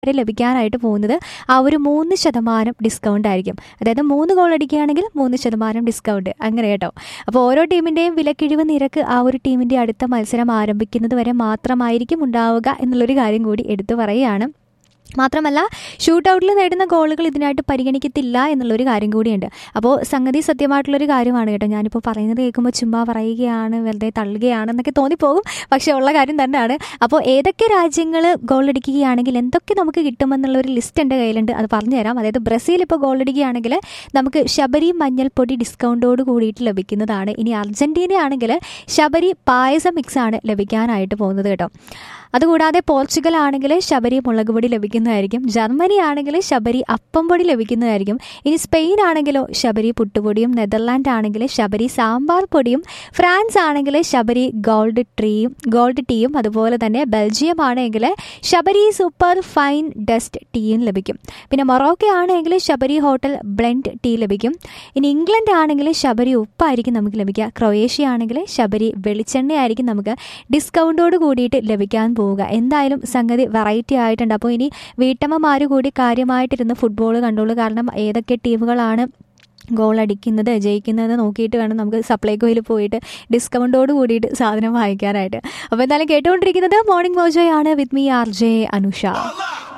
വരെ ലഭിക്കാനായിട്ട് പോകുന്നത് ആ ഒരു മൂന്ന് ശതമാനം ഡിസ്കൗണ്ട് ആയിരിക്കും അതായത് മൂന്ന് ഗോൾ അടിക്കുകയാണെങ്കിൽ മൂന്ന് ശതമാനം ഡിസ്കൗണ്ട് അങ്ങനെ കേട്ടോ അപ്പോൾ ഓരോ ടീമിൻ്റെയും വിലക്കിഴിവ് നിരക്ക് ആ ഒരു ടീമിൻ്റെ അടുത്ത മത്സരം ആരംഭിക്കുന്നത് വരെ മാത്രമായിരിക്കും ഉണ്ടാവുക എന്നുള്ളൊരു കാര്യം കൂടി എടുത്തു പറയുകയാണ് മാത്രമല്ല ഷൂട്ട് ഔട്ടിൽ നേടുന്ന ഗോളുകൾ ഇതിനായിട്ട് പരിഗണിക്കത്തില്ല എന്നുള്ളൊരു കാര്യം കൂടിയുണ്ട് അപ്പോൾ സംഗതി സത്യമായിട്ടുള്ളൊരു കാര്യമാണ് കേട്ടോ ഞാനിപ്പോൾ പറയുന്നത് കേൾക്കുമ്പോൾ ചുമ്മാ പറയുകയാണ് വെറുതെ തള്ളുകയാണെന്നൊക്കെ തോന്നിപ്പോകും പക്ഷേ ഉള്ള കാര്യം തന്നെയാണ് അപ്പോൾ ഏതൊക്കെ രാജ്യങ്ങൾ ഗോൾ അടിക്കുകയാണെങ്കിൽ എന്തൊക്കെ നമുക്ക് കിട്ടുമെന്നുള്ളൊരു ലിസ്റ്റ് എൻ്റെ കയ്യിലുണ്ട് അത് പറഞ്ഞു തരാം അതായത് ബ്രസീൽ ഇപ്പോൾ ഗോൾ അടിക്കുകയാണെങ്കിൽ നമുക്ക് ശബരി മഞ്ഞൾപ്പൊടി ഡിസ്കൗണ്ടോട് കൂടിയിട്ട് ലഭിക്കുന്നതാണ് ഇനി അർജൻറ്റീന ആണെങ്കിൽ ശബരി പായസ മിക്സ് ആണ് ലഭിക്കാനായിട്ട് പോകുന്നത് കേട്ടോ അതുകൂടാതെ പോർച്ചുഗൽ ആണെങ്കിൽ ശബരി മുളക് പൊടി ലഭിക്കുന്നതായിരിക്കും ജർമ്മനി ആണെങ്കിൽ ശബരി അപ്പം പൊടി ലഭിക്കുന്നതായിരിക്കും ഇനി സ്പെയിൻ ആണെങ്കിലോ ശബരി പുട്ടുപൊടിയും നെതർലാൻഡ് ആണെങ്കിൽ ശബരി സാമ്പാർ പൊടിയും ഫ്രാൻസ് ആണെങ്കിൽ ശബരി ഗോൾഡ് ട്രീയും ഗോൾഡ് ടീയും അതുപോലെ തന്നെ ബെൽജിയം ആണെങ്കിൽ ശബരി സൂപ്പർ ഫൈൻ ഡസ്റ്റ് ടീയും ലഭിക്കും പിന്നെ മൊറോക്കോ ആണെങ്കിൽ ശബരി ഹോട്ടൽ ബ്ലെൻഡ് ടീ ലഭിക്കും ഇനി ഇംഗ്ലണ്ട് ആണെങ്കിൽ ശബരി ഉപ്പായിരിക്കും നമുക്ക് ലഭിക്കുക ക്രൊയേഷ്യ ആണെങ്കിൽ ശബരി വെളിച്ചെണ്ണ ആയിരിക്കും നമുക്ക് ഡിസ്കൗണ്ടോട് കൂടിയിട്ട് ലഭിക്കാൻ പോവുക എന്തായാലും സംഗതി വെറൈറ്റി ആയിട്ടുണ്ട് അപ്പോൾ ഇനി വീട്ടമ്മമാർ കൂടി കാര്യമായിട്ടിരുന്ന് ഫുട്ബോൾ കണ്ടോളൂ കാരണം ഏതൊക്കെ ടീമുകളാണ് ഗോൾ അടിക്കുന്നത് ജയിക്കുന്നത് നോക്കിയിട്ട് വേണം നമുക്ക് സപ്ലൈകോയിൽ പോയിട്ട് ഡിസ്കൗണ്ടോട് കൂടിയിട്ട് സാധനം വാങ്ങിക്കാനായിട്ട് അപ്പോൾ എന്തായാലും കേട്ടുകൊണ്ടിരിക്കുന്നത് മോർണിംഗ് മോജോയാണ് with me R J Anusha